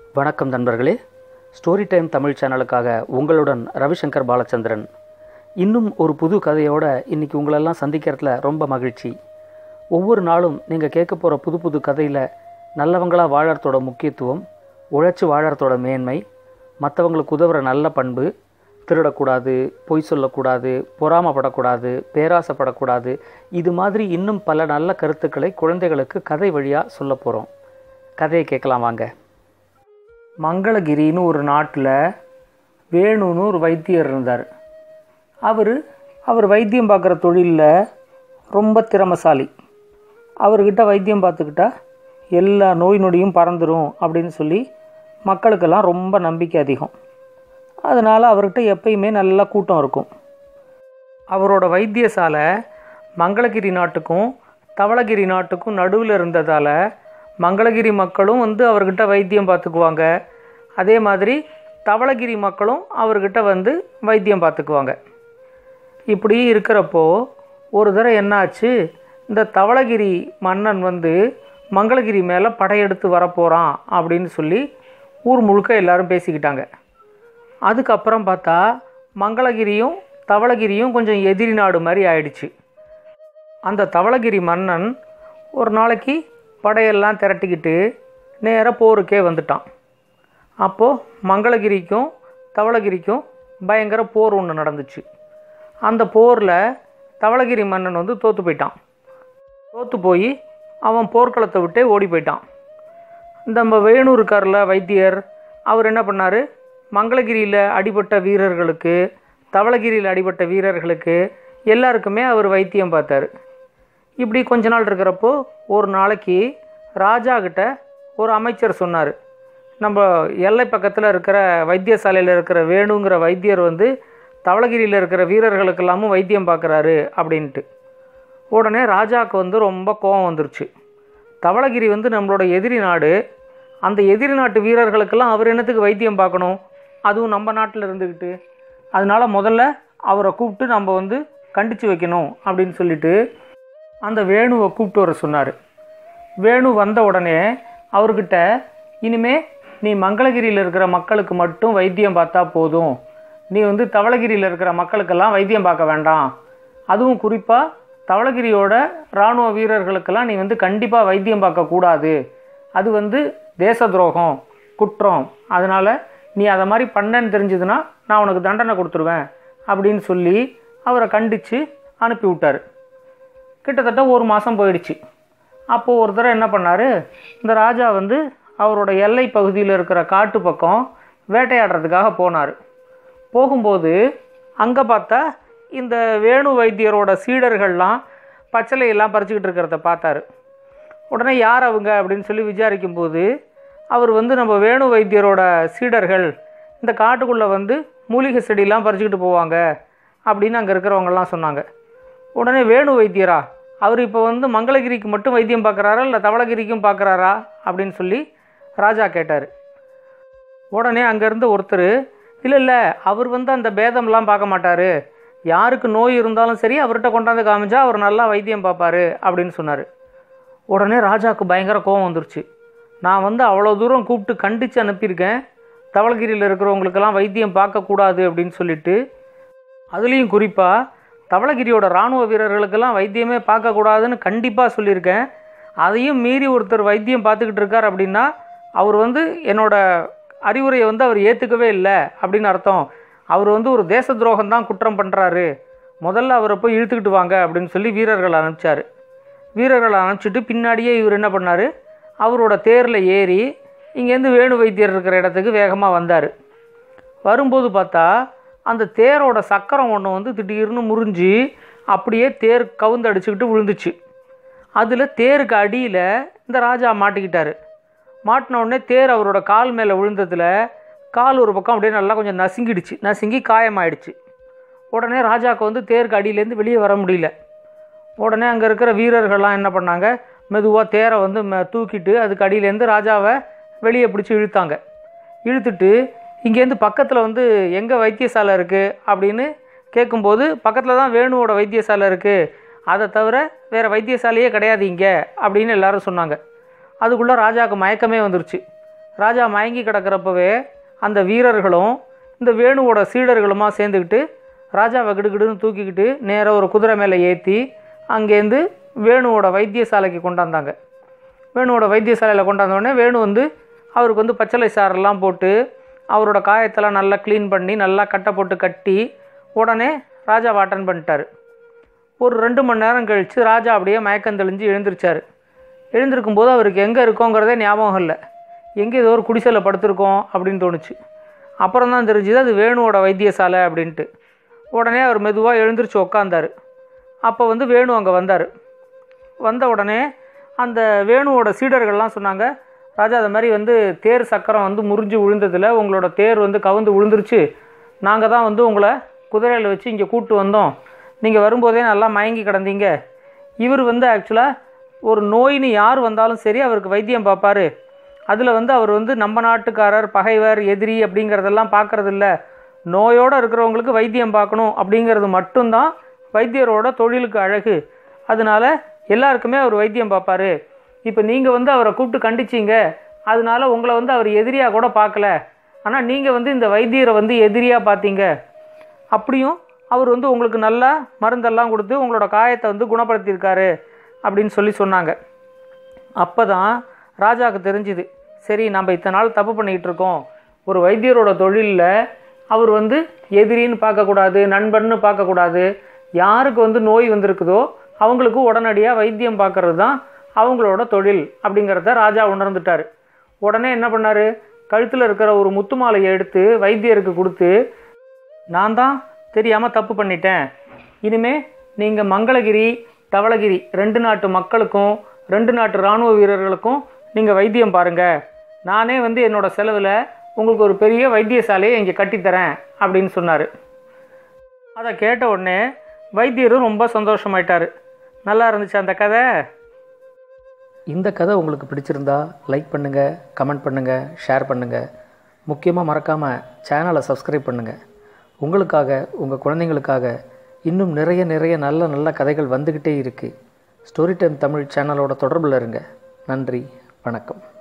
வணக்கம் நண்பர்களே story time Tamil சேனலுக்காக உங்களுடன் ரவிசங்கர் பாலச்சந்திரன் இன்னும் ஒரு புது கதையோட இன்னைக்கு உங்களெல்லாம் சந்திக்கிறதுல ரொம்ப மகிழ்ச்சி ஒவ்வொரு நாளும் நீங்கள் கேட்க போகிற புது புது கதையில் நல்லவங்களாக வாழறதோட முக்கியத்துவம் உழைச்சி வாழறதோட மேன்மை மற்றவங்களுக்கு உதவுற நல்ல பண்பு திருடக்கூடாது பொய் சொல்லக்கூடாது பொறாமப்படக்கூடாது பேராசைப்படக்கூடாது இது மாதிரி இன்னும் பல நல்ல கருத்துக்களை குழந்தைகளுக்கு கதை வழியாக சொல்ல போகிறோம் கதையை கேட்கலாம் வாங்க மங்களகிரின்னு ஒரு நாட்டில் வேணுன்னு ஒரு வைத்தியர் இருந்தார் அவர் அவர் வைத்தியம் பார்க்குற தொழிலில் ரொம்ப திறமசாலி அவர்கிட்ட வைத்தியம் பார்த்துக்கிட்டா எல்லா நோய் நொடியும் பறந்துடும் அப்படின்னு சொல்லி மக்களுக்கெல்லாம் ரொம்ப நம்பிக்கை அதிகம் அதனால் அவர்கிட்ட எப்பயுமே நல்ல கூட்டம் இருக்கும் அவரோட வைத்தியசாலை மங்களகிரி நாட்டுக்கும் தவளகிரி நாட்டுக்கும் நடுவில் இருந்ததால் மங்களகிரி மக்களும் வந்து அவர்கிட்ட வைத்தியம் பார்த்துக்குவாங்க அதே மாதிரி தவளகிரி மக்களும் அவர்கிட்ட வந்து வைத்தியம் பார்த்துக்குவாங்க இப்படி இருக்கிறப்போ ஒரு தடவை என்னாச்சு இந்த தவளகிரி மன்னன் வந்து மங்களகிரி மேலே படையெடுத்து வரப்போகிறான் அப்படின்னு சொல்லி ஊர் முழுக்க எல்லாரும் பேசிக்கிட்டாங்க அதுக்கப்புறம் பார்த்தா மங்களகிரியும் தவளகிரியும் கொஞ்சம் எதிரி நாடு மாதிரி ஆயிடுச்சு அந்த தவளகிரி மன்னன் ஒரு நாளைக்கு படையெல்லாம் திரட்டிக்கிட்டு நேராக போருக்கே வந்துட்டான் அப்போது மங்களகிரிக்கும் தவளகிரிக்கும் பயங்கர போர் ஒன்று நடந்துச்சு அந்த போரில் தவளகிரி மன்னன் வந்து தோற்று போயிட்டான் தோற்று போய் அவன் போர்க்களத்தை விட்டே ஓடி போயிட்டான் இந்த நம்ம வேணு இருக்கார்ல வைத்தியர் அவர் என்ன பண்ணார் மங்களகிரியில் அடிபட்ட வீரர்களுக்கு தவளகிரியில் அடிபட்ட வீரர்களுக்கு எல்லாருக்குமே அவர் வைத்தியம் பார்த்தாரு இப்படி கொஞ்ச நாள் இருக்கிறப்போ ஒரு நாளைக்கு ராஜா கிட்ட ஒரு அமைச்சர் சொன்னார் நம்ம எல்லை பக்கத்தில் இருக்கிற வைத்தியசாலையில் இருக்கிற வேணுங்கிற வைத்தியர் வந்து தவளகிரியில் இருக்கிற வீரர்களுக்கெல்லாமும் வைத்தியம் பார்க்குறாரு அப்படின்ட்டு உடனே ராஜாவுக்கு வந்து ரொம்ப கோபம் வந்துருச்சு தவளகிரி வந்து நம்மளோட எதிரி நாடு அந்த எதிரி நாட்டு வீரர்களுக்கெல்லாம் அவர் என்னத்துக்கு வைத்தியம் பார்க்கணும் அதுவும் நம்ம நாட்டில் இருந்துக்கிட்டு அதனால முதல்ல அவரை கூப்பிட்டு நம்ம வந்து கண்டித்து வைக்கணும் அப்படின்னு சொல்லிட்டு அந்த வேணுவை கூப்பிட்டு வர சொன்னார் வேணு வந்த உடனே அவர்கிட்ட இனிமே நீ மங்களகிரியில் இருக்கிற மக்களுக்கு மட்டும் வைத்தியம் பார்த்தா போதும் நீ வந்து தவளகிரியில் இருக்கிற மக்களுக்கெல்லாம் வைத்தியம் பார்க்க வேண்டாம் அதுவும் குறிப்பாக தவளகிரியோட இராணுவ வீரர்களுக்கெல்லாம் நீ வந்து கண்டிப்பாக வைத்தியம் பார்க்கக்கூடாது அது வந்து தேச துரோகம் குற்றம் அதனால் நீ அதை மாதிரி பண்ணேன்னு தெரிஞ்சதுன்னா நான் உனக்கு தண்டனை கொடுத்துருவேன் அப்படின்னு சொல்லி அவரை கண்டித்து அனுப்பி விட்டார் கிட்டத்தட்ட ஒரு மாதம் போயிடுச்சு அப்போது ஒரு தடவை என்ன பண்ணார் இந்த ராஜா வந்து அவரோட எல்லை பகுதியில் இருக்கிற காட்டு பக்கம் வேட்டையாடுறதுக்காக போனார் போகும்போது அங்கே பார்த்தா இந்த வேணு வைத்தியரோட சீடர்கள்லாம் பச்சளையெல்லாம் பறிச்சுக்கிட்டு இருக்கிறத பார்த்தாரு உடனே யார் அவங்க அப்படின்னு சொல்லி விசாரிக்கும்போது அவர் வந்து நம்ம வேணு வைத்தியரோட சீடர்கள் இந்த காட்டுக்குள்ளே வந்து மூலிகை செடியெல்லாம் பறிச்சுக்கிட்டு போவாங்க அப்படின்னு அங்கே இருக்கிறவங்கெல்லாம் சொன்னாங்க உடனே வேணு வைத்தியரா அவர் இப்போ வந்து மங்களகிரிக்கு மட்டும் வைத்தியம் பார்க்குறாரா இல்லை தவளகிரிக்கும் பார்க்குறாரா அப்படின்னு சொல்லி ராஜா கேட்டார் உடனே அங்கேருந்து ஒருத்தர் இல்லை இல்லை அவர் வந்து அந்த பேதம்லாம் பார்க்க மாட்டார் யாருக்கு நோய் இருந்தாலும் சரி அவர்கிட்ட கொண்டாந்து காமிச்சா அவர் நல்லா வைத்தியம் பார்ப்பாரு அப்படின்னு சொன்னார் உடனே ராஜாவுக்கு பயங்கர கோவம் வந்துருச்சு நான் வந்து அவ்வளோ தூரம் கூப்பிட்டு கண்டித்து அனுப்பியிருக்கேன் தவளகிரியில் இருக்கிறவங்களுக்கெல்லாம் வைத்தியம் பார்க்கக்கூடாது அப்படின்னு சொல்லிட்டு அதுலேயும் குறிப்பாக தவளகிரியோட இராணுவ வீரர்களுக்கெல்லாம் வைத்தியமே பார்க்கக்கூடாதுன்னு கண்டிப்பாக சொல்லியிருக்கேன் அதையும் மீறி ஒருத்தர் வைத்தியம் பார்த்துக்கிட்டு இருக்கார் அப்படின்னா அவர் வந்து என்னோட அறிவுரையை வந்து அவர் ஏற்றுக்கவே இல்லை அப்படின்னு அர்த்தம் அவர் வந்து ஒரு தேச துரோகம் தான் குற்றம் பண்ணுறாரு முதல்ல அவரை போய் இழுத்துக்கிட்டு வாங்க அப்படின்னு சொல்லி வீரர்களை அனுப்பிச்சார் வீரர்களை அனுப்பிச்சிட்டு பின்னாடியே இவர் என்ன பண்ணார் அவரோட தேரில் ஏறி இங்கேருந்து வேணு வைத்தியர் இருக்கிற இடத்துக்கு வேகமாக வந்தார் வரும்போது பார்த்தா அந்த தேரோட சக்கரம் ஒன்று வந்து திடீர்னு முறிஞ்சு அப்படியே தேர் கவுந்து அடிச்சுக்கிட்டு விழுந்துச்சு அதில் தேருக்கு அடியில் இந்த ராஜா மாட்டிக்கிட்டாரு மாட்டின உடனே தேர் அவரோட கால் மேலே விழுந்ததில் கால் ஒரு பக்கம் அப்படியே நல்லா கொஞ்சம் நசுங்கிடுச்சு நசுங்கி காயமாயிடுச்சு உடனே ராஜாவுக்கு வந்து தேருக்கு அடியிலேருந்து வெளியே வர முடியல உடனே அங்கே இருக்கிற வீரர்கள்லாம் என்ன பண்ணாங்க மெதுவாக தேரை வந்து மெ தூக்கிட்டு அதுக்கு அடியிலேருந்து ராஜாவை வெளியே பிடிச்சி இழுத்தாங்க இழுத்துட்டு இங்கேருந்து பக்கத்தில் வந்து எங்கே வைத்தியசாலை இருக்குது அப்படின்னு கேட்கும்போது பக்கத்தில் தான் வேணுவோட வைத்தியசாலை இருக்குது அதை தவிர வேறு வைத்தியசாலையே கிடையாது இங்கே அப்படின்னு எல்லாரும் சொன்னாங்க அதுக்குள்ளே ராஜாவுக்கு மயக்கமே வந்துருச்சு ராஜா மயங்கி கிடக்கிறப்பவே அந்த வீரர்களும் இந்த வேணுவோட சீடர்களுமா சேர்ந்துக்கிட்டு ராஜாவை கிடுகிடுன்னு தூக்கிக்கிட்டு நேராக ஒரு குதிரை மேலே ஏற்றி அங்கேருந்து வேணுவோட வைத்தியசாலைக்கு கொண்டாந்தாங்க வேணுவோட வைத்தியசாலையில் கொண்டாந்தோடனே வேணு வந்து அவருக்கு வந்து பச்சளை சாரெல்லாம் போட்டு அவரோட காயத்தெல்லாம் நல்லா க்ளீன் பண்ணி நல்லா கட்டை போட்டு கட்டி உடனே ராஜா அட்டன் பண்ணிட்டாரு ஒரு ரெண்டு மணி நேரம் கழித்து ராஜா அப்படியே மயக்கம் தெளிஞ்சு எழுந்திருச்சார் எழுந்திருக்கும் போது அவருக்கு எங்கே இருக்கோங்கிறதே ஞாபகம் இல்லை எங்கே ஏதோ ஒரு குடிசையில் படுத்திருக்கோம் அப்படின்னு தோணுச்சு அப்புறம் தான் தெரிஞ்சுது அது வேணுவோட வைத்தியசாலை அப்படின்ட்டு உடனே அவர் மெதுவாக எழுந்திரிச்சு உக்காந்தார் அப்போ வந்து வேணு அங்கே வந்தார் வந்த உடனே அந்த வேணுவோட சீடர்கள்லாம் சொன்னாங்க ராஜா அது மாதிரி வந்து தேர் சக்கரம் வந்து முறிஞ்சு விழுந்ததில் உங்களோட தேர் வந்து கவுந்து விழுந்துருச்சு நாங்கள் தான் வந்து உங்களை குதிரையில் வச்சு இங்கே கூட்டு வந்தோம் நீங்கள் வரும்போதே நல்லா மயங்கி கிடந்தீங்க இவர் வந்து ஆக்சுவலாக ஒரு நோயின்னு யார் வந்தாலும் சரி அவருக்கு வைத்தியம் பார்ப்பாரு அதில் வந்து அவர் வந்து நம்ம நாட்டுக்காரர் பகைவர் எதிரி அப்படிங்கிறதெல்லாம் பார்க்கறதில்ல நோயோடு இருக்கிறவங்களுக்கு வைத்தியம் பார்க்கணும் அப்படிங்கிறது மட்டும்தான் வைத்தியரோட தொழிலுக்கு அழகு அதனால எல்லாருக்குமே அவர் வைத்தியம் பார்ப்பாரு இப்போ நீங்கள் வந்து அவரை கூப்பிட்டு கண்டிச்சிங்க அதனால உங்களை வந்து அவர் எதிரியாக கூட பார்க்கல ஆனால் நீங்கள் வந்து இந்த வைத்தியரை வந்து எதிரியாக பார்த்தீங்க அப்படியும் அவர் வந்து உங்களுக்கு நல்லா மருந்தெல்லாம் கொடுத்து உங்களோட காயத்தை வந்து குணப்படுத்தியிருக்காரு அப்படின்னு சொல்லி சொன்னாங்க அப்போ தான் ராஜாவுக்கு தெரிஞ்சுது சரி நம்ம இத்தனை நாள் தப்பு பண்ணிக்கிட்டு இருக்கோம் ஒரு வைத்தியரோட தொழிலில் அவர் வந்து எதிரின்னு பார்க்கக்கூடாது நண்பன்னு பார்க்கக்கூடாது யாருக்கு வந்து நோய் வந்திருக்குதோ அவங்களுக்கு உடனடியாக வைத்தியம் பார்க்கறது தான் அவங்களோட தொழில் அப்படிங்கிறத ராஜா உணர்ந்துட்டார் உடனே என்ன பண்ணார் கழுத்தில் இருக்கிற ஒரு முத்து மாலையை எடுத்து வைத்தியருக்கு கொடுத்து நான் தான் தெரியாமல் தப்பு பண்ணிட்டேன் இனிமே நீங்கள் மங்களகிரி தவளகிரி ரெண்டு நாட்டு மக்களுக்கும் ரெண்டு நாட்டு இராணுவ வீரர்களுக்கும் நீங்கள் வைத்தியம் பாருங்கள் நானே வந்து என்னோட செலவில் உங்களுக்கு ஒரு பெரிய வைத்தியசாலையை இங்கே கட்டித்தரேன் அப்படின்னு சொன்னார் அதை கேட்ட உடனே வைத்தியரும் ரொம்ப சந்தோஷமாயிட்டார் நல்லா இருந்துச்சு அந்த கதை இந்த கதை உங்களுக்கு பிடிச்சிருந்தா லைக் பண்ணுங்கள் கமெண்ட் பண்ணுங்கள் ஷேர் பண்ணுங்கள் முக்கியமாக மறக்காமல் சேனலை சப்ஸ்கிரைப் பண்ணுங்கள் உங்களுக்காக உங்கள் குழந்தைங்களுக்காக இன்னும் நிறைய நிறைய நல்ல நல்ல கதைகள் வந்துக்கிட்டே இருக்குது ஸ்டோரி டைம் தமிழ் சேனலோட தொடர்பில் இருங்க நன்றி வணக்கம்